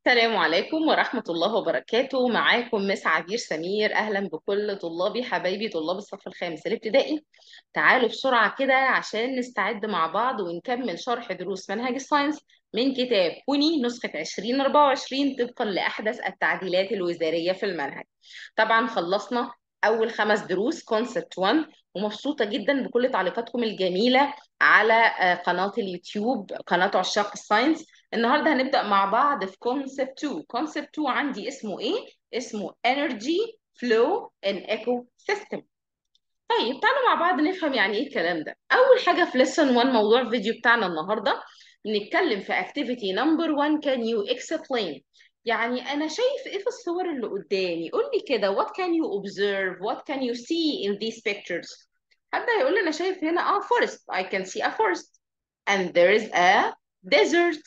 السلام عليكم ورحمة الله وبركاته معاكم مس عبير سمير أهلا بكل طلابي حبايبي طلاب الصف الخامس الابتدائي تعالوا بسرعة كده عشان نستعد مع بعض ونكمل شرح دروس منهج الساينس من كتاب بني نسخة 2024 طبقا لأحدث التعديلات الوزارية في المنهج طبعا خلصنا أول خمس دروس كونسبت 1 ومبسوطة جدا بكل تعليقاتكم الجميلة على آه، قناة اليوتيوب قناة عشاق الساينس النهارده هنبدأ مع بعض في كونسبت 2 كونسبت 2 عندي اسمه ايه اسمه energy flow in ecosystem طيب تعالوا مع بعض نفهم يعني ايه الكلام ده اول حاجه في lesson 1 موضوع الفيديو بتاعنا النهارده نتكلم في activity number 1 can you explain يعني انا شايف ايه في الصور اللي قدامي قول لي كده what can you observe what can you see in these pictures حد هيقول لي انا شايف هنا اه forest I can see a forest and there is a desert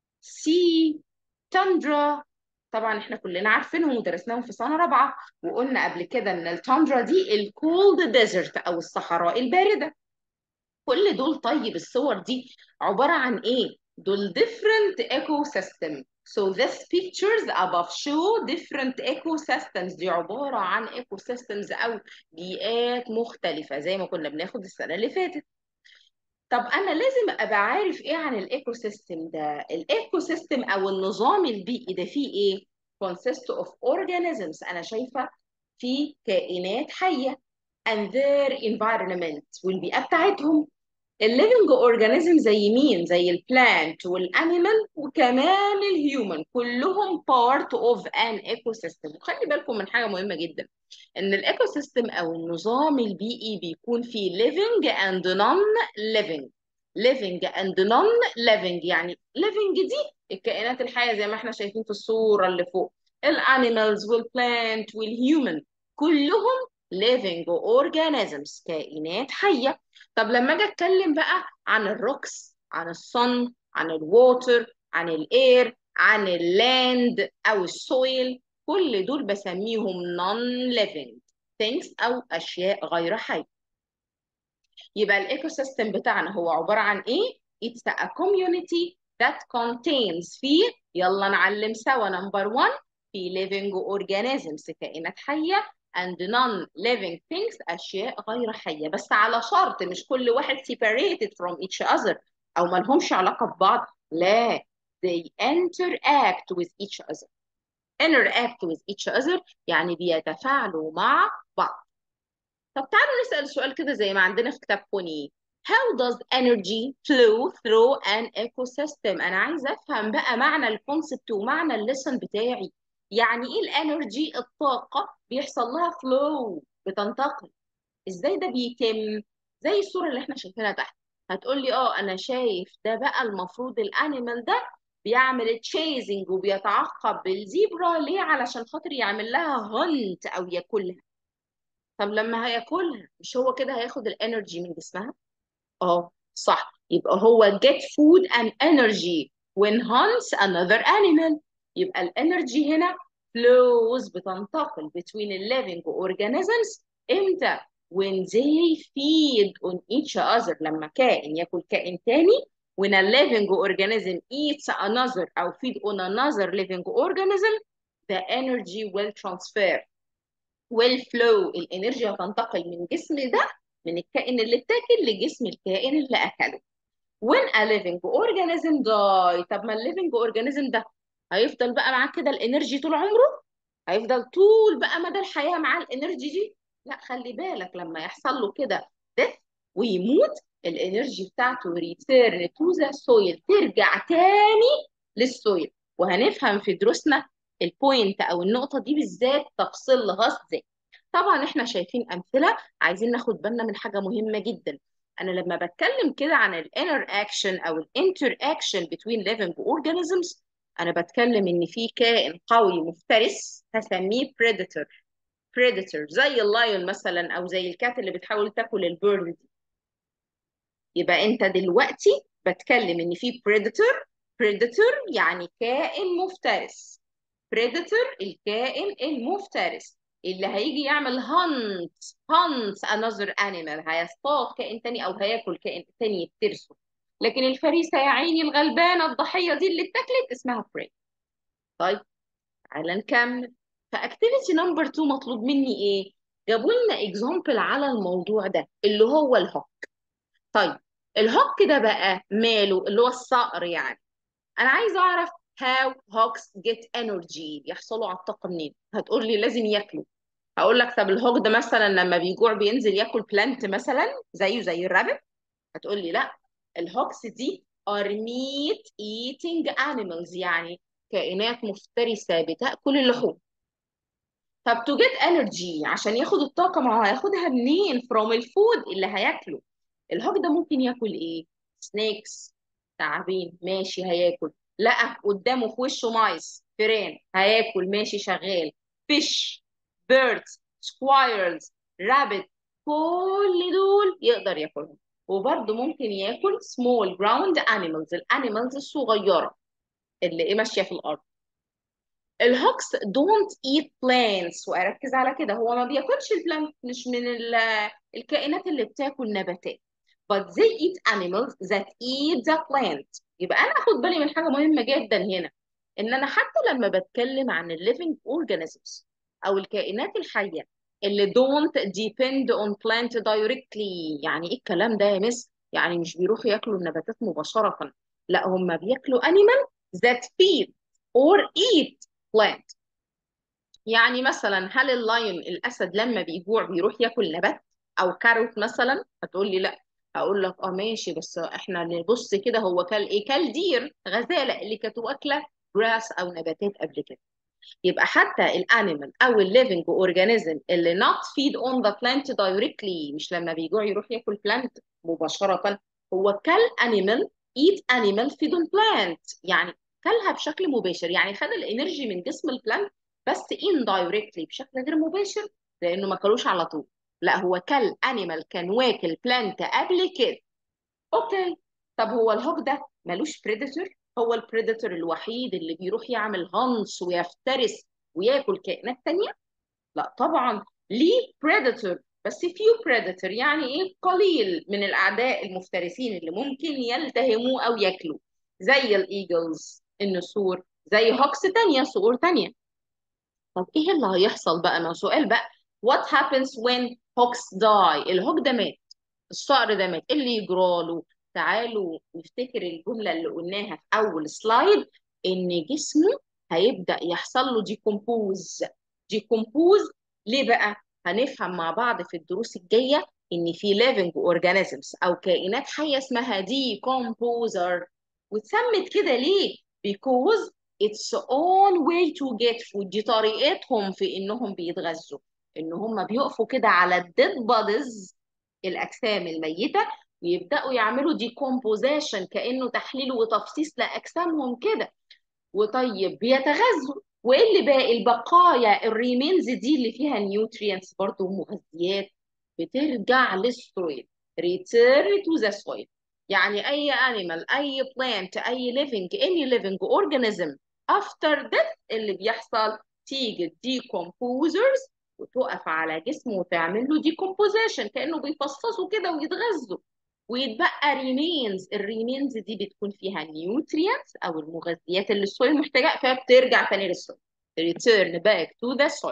sea tundra طبعا احنا كلنا عارفينهم ودرسناهم في سنة رابعة وقلنا قبل كده ان التندرا دي الكولد ديزرت او الصحراء الباردة كل دول طيب الصور دي عبارة عن ايه؟ دول different ecosystem so these pictures above show different ecosystems دي عبارة عن ecosystems او بيئات مختلفة زي ما كنا بناخد السنة اللي فاتت طب انا لازم ابقى عارف ايه عن الايكو سيستم ده الايكو سيستم او النظام البيئي ده فيه ايه consist of organisms انا شايفه في كائنات حيه and their environment والبيئه بتاعتهم الليفنج اورجانيزم زي مين زي البلانت والانيمال وكمان الهيومن كلهم بارت اوف ان ايكو سيستم وخلي بالكم من حاجه مهمه جدا ان الايكو سيستم او النظام البيئي بيكون فيه living and non living living and non living يعني living دي الكائنات الحيه زي ما احنا شايفين في الصوره اللي فوق الانيمالز والبلانت والهيومن كلهم living organisms كائنات حيه طب لما اجي اتكلم بقى عن الروكس عن الصن عن الووتر عن الاير عن اللاند او السويل كل دول بسميهم non living things او اشياء غير حيه يبقى الايكو سيستم بتاعنا هو عباره عن ايه it's a community that contains فيه يلا نعلم سوا نمبر 1 في living organisms كائنات حيه and non-living things أشياء غير حية بس على شرط مش كل واحد separated from each other أو ما لهمش علاقة ببعض لا they interact with each other interact with each other يعني بيتفاعلوا مع بعض طب تعالوا نسأل سؤال كده زي ما عندنا في كتاب كوني How does energy flow through an ecosystem؟ أنا عايزة أفهم بقى معنى الكونسبت ومعنى الليسن بتاعي يعني ايه الانرجي الطاقة بيحصل لها فلو بتنتقل ازاي ده بيتم زي الصورة اللي احنا شايفينها تحت هتقول لي اه انا شايف ده بقى المفروض الانيمال ده بيعمل تشيزنج وبيتعقب بالزيبرا ليه علشان خاطر يعمل لها هنت او ياكلها طب لما هياكلها مش هو كده هياخد الانرجي من جسمها اه صح يبقى هو get food and energy when hunts another animal يبقى الانرجي هنا flows بتنتقل between the living organisms امتى when they feed on each other لما كائن ياكل كائن تاني when a living organism eats another أو feed on another living organism the energy will transfer will flow الانرجي هتنتقل من جسم ده من الكائن اللي اتاكل لجسم الكائن اللي اكله when a living organism die طب ما الليفنج اورجانيزم ده هيفضل بقى معاه كده الانرجي طول عمره هيفضل طول بقى مدى الحياة معاه الانرجي دي لا خلي بالك لما يحصل له كده death ويموت الانرجي بتاعته ريتيرن تو ذا سويل ترجع تاني للسويل وهنفهم في دروسنا البوينت او النقطة دي بالذات تفصيل لها ازاي طبعا احنا شايفين امثلة عايزين ناخد بالنا من حاجة مهمة جدا انا لما بتكلم كده عن الانر اكشن او الانتر اكشن between living organisms انا بتكلم ان في كائن قوي مفترس هسميه predator predator زي اللايون مثلا او زي الكات اللي بتحاول تاكل البيرد دي يبقى انت دلوقتي بتكلم ان في predator predator يعني كائن مفترس predator الكائن المفترس اللي هيجي يعمل hunt hunt another animal هيصطاد كائن تاني او هياكل كائن تاني يفترسه لكن الفريسة يا عيني الغلبانة الضحية دي اللي اتاكلت اسمها prey طيب تعالى نكمل فاكتيفيتي نمبر 2 مطلوب مني ايه جابوا لنا اكزامبل على الموضوع ده اللي هو الهوك طيب الهوك ده بقى ماله اللي هو الصقر يعني انا عايزه اعرف how hawks get energy بيحصلوا على الطاقه منين هتقول لي لازم ياكلوا هقول لك طب الهوك ده مثلا لما بيجوع بينزل ياكل بلانت مثلا زيه زي الرابت هتقول لي لا الهوكس دي are meat eating animals يعني كائنات مفترسه بتاكل اللحوم طب to get energy عشان ياخد الطاقه ما هو هياخدها منين from الفود اللي هياكله الهوك ده ممكن ياكل ايه سنيكس تعابين ماشي هياكل لقى قدامه في وشه مايس فيران هياكل ماشي شغال فيش بيردز سكوايرز رابت كل دول يقدر ياكلهم وبرضه ممكن ياكل سمول جراوند انيمالز الانيمالز الصغيره اللي ايه ماشيه في الارض الهوكس don't eat plants واركز على كده هو ما بياكلش البلانت مش من ال- الكائنات اللي بتاكل نباتات but they eat animals that eat the plant يبقى انا اخد بالي من حاجه مهمه جدا هنا ان انا حتى لما بتكلم عن ال living organisms او الكائنات الحيه اللي don't depend on plant directly يعني ايه الكلام ده يا مس يعني مش بيروحوا ياكلوا النباتات مباشره لا هم بياكلوا animal that feed or eat plant يعني مثلا هل اللاين الاسد لما بيجوع بيروح ياكل نبات او كاروت مثلا هتقول لي لا هقول لك اه ماشي بس احنا نبص كده هو كل ايه كل دير غزاله اللي كانت واكله جراس او نباتات قبل كده يبقى حتى الانيمال او الليفنج اورجانيزم اللي not feed on the plant directly مش لما بيجوع يروح ياكل بلانت مباشره هو كل انيمال eat animal feed on plant يعني كلها بشكل مباشر يعني خد الانرجي من جسم البلانت بس indirectly بشكل غير مباشر لانه ما كلوش على طول لا هو كل انيمال كان واكل بلانت قبل كده اوكي طب هو الهوك ده ملوش بريدتور هو البريدتور الوحيد اللي بيروح يعمل هانس ويفترس وياكل كائنات تانية لا طبعا ليه بريدتور بس فيو بريدتور يعني ايه قليل من الاعداء المفترسين اللي ممكن يلتهموه او ياكلوه زي الايجلز النسور زي هوكس تانية صقور تانية طب ايه اللي هيحصل بقى ما هو سؤال بقى what happens when hawks die الهوك ده مات الصقر ده مات إيه اللي يجراله تعالوا نفتكر الجملة اللي قلناها في أول سلايد إن جسمه هيبدأ يحصل له ديكومبوز ديكومبوز ليه بقى؟ هنفهم مع بعض في الدروس الجاية إن في living organisms أو كائنات حية اسمها decomposer واتسمت كده ليه؟ because its own way to get food دي طريقتهم في إنهم بيتغذوا إن هم بيقفوا كده على الديد بوديز الأجسام الميتة ويبدأوا يعملوا ديكومبوزيشن كأنه تحليل وتفصيص لأجسامهم كده وطيب بيتغذوا وايه اللي باقي البقايا الريمينز دي اللي فيها نيوترينتس برضه ومغذيات بترجع للسويل return to the soil يعني اي animal اي plant اي living any living organism after death اللي بيحصل تيجي decomposers وتقف على جسمه وتعمل له decomposition كأنه بيفصصوا كده ويتغذوا ويتبقى ريمينز الريمينز دي بتكون فيها نيوترينتس او المغذيات اللي السويل محتاجها فبترجع تاني للسويل return back to the soil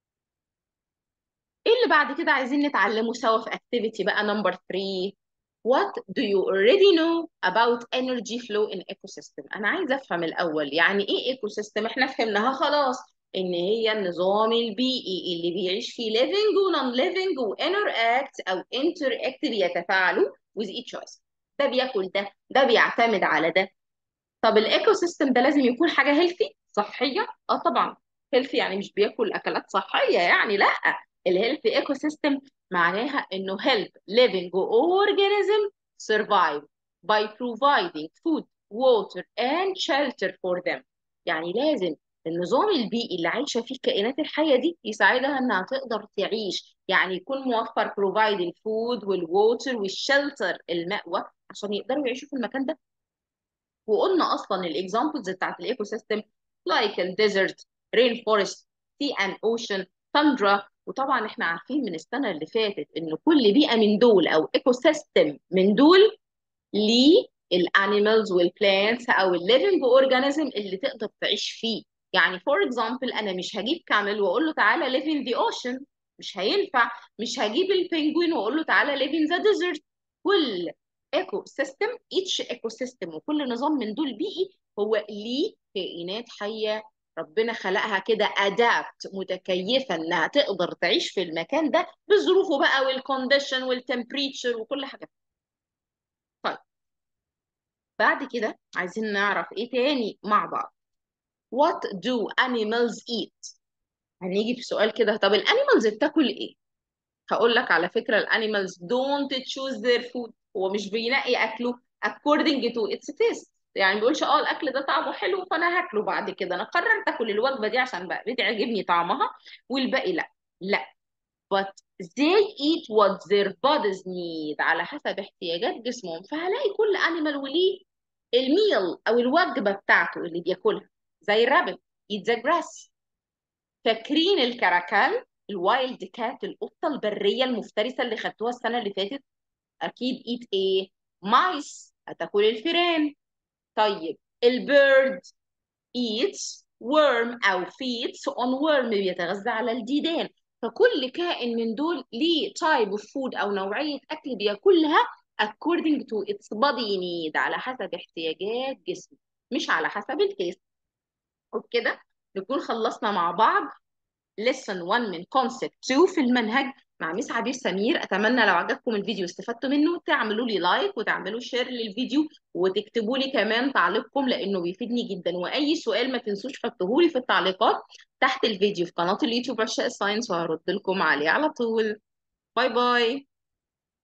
ايه اللي بعد كده عايزين نتعلمه سوا في activity بقى number 3 What do you already know about energy flow in ecosystem انا عايزه افهم الاول يعني ايه ecosystem احنا فهمناها خلاص ان هي النظام البيئي اللي بيعيش فيه living و non living و interact او interact بيتفاعلوا with each other ده بياكل ده ده بيعتمد على ده طب الايكو سيستم ده لازم يكون حاجه هيلثي صحيه اه طبعا هيلثي يعني مش بياكل اكلات صحيه يعني لا الهيلثي ايكو سيستم معناها انه help living organism survive by providing food water and shelter for them يعني لازم النظام البيئي اللي عايشه فيه الكائنات الحيه دي يساعدها انها تقدر تعيش يعني يكون موفر provide الفود والووتر والشلتر المأوى عشان يقدروا يعيشوا في المكان ده وقلنا اصلا الاكزامبلز بتاعت الايكو سيستم لايك الديزرت رين فورست سي ان اوشن تندرا وطبعا احنا عارفين من السنه اللي فاتت ان كل بيئه من دول او ايكو سيستم من دول ليه الانيمالز والبلانتس او الليفنج اورجانيزم اللي تقدر تعيش فيه يعني فور اكزامبل انا مش هجيب كامل واقول له تعالى live in the ocean مش هينفع مش هجيب البنجوين واقول له تعالى live in the desert كل ايكو سيستم each ايكو سيستم وكل نظام من دول بيئي هو ليه كائنات حيه ربنا خلقها كده ادابت متكيفه انها تقدر تعيش في المكان ده بظروفه بقى والكونديشن والتمبريتشر وكل حاجه طيب بعد كده عايزين نعرف ايه تاني مع بعض What do animals eat هنيجي في سؤال كده طب الانيمالز بتاكل ايه هقول لك على فكره الانيمالز don't choose their food هو مش بينقي اكله according to its taste يعني ما بيقولش اه الاكل ده طعمه حلو فانا هاكله بعد كده انا قررت اكل الوجبه دي عشان بقى بتعجبني طعمها والباقي لا لا but they eat what their bodies need على حسب احتياجات جسمهم فهلاقي كل انيمال وليه الميل او الوجبه بتاعته اللي بياكلها زي الرابت eat the grass فاكرين الكراكال الوايلد كات القطه البريه المفترسه اللي خدتوها السنه اللي فاتت اكيد ايت ايه مايس هتاكل الفيران طيب البيرد eats worm او feeds on worm بيتغذى على الديدان فكل كائن من دول ليه type of food او نوعيه اكل بياكلها according to its body need على حسب احتياجات جسمه مش على حسب التيست وبكده نكون خلصنا مع بعض lesson 1 من concept 2 في المنهج مع ميس عبير سمير اتمنى لو عجبكم الفيديو واستفدتوا منه تعملوا لي لايك وتعملوا شير للفيديو وتكتبوا لي كمان تعليقكم لانه بيفيدني جدا واي سؤال ما تنسوش حطوه لي في التعليقات تحت الفيديو في قناه اليوتيوب عشاء الساينس وهرد لكم عليه على طول باي باي